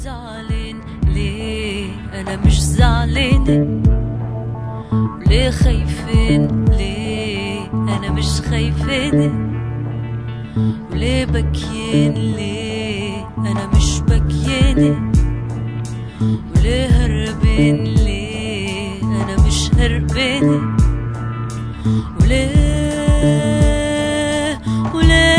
زعلان ليه انا مش زعلانة ليه خايفين ليه انا مش خايفانة وليه بكيان ليه انا مش بكيانة وليه هربان ليه انا مش هربانة وليه وليه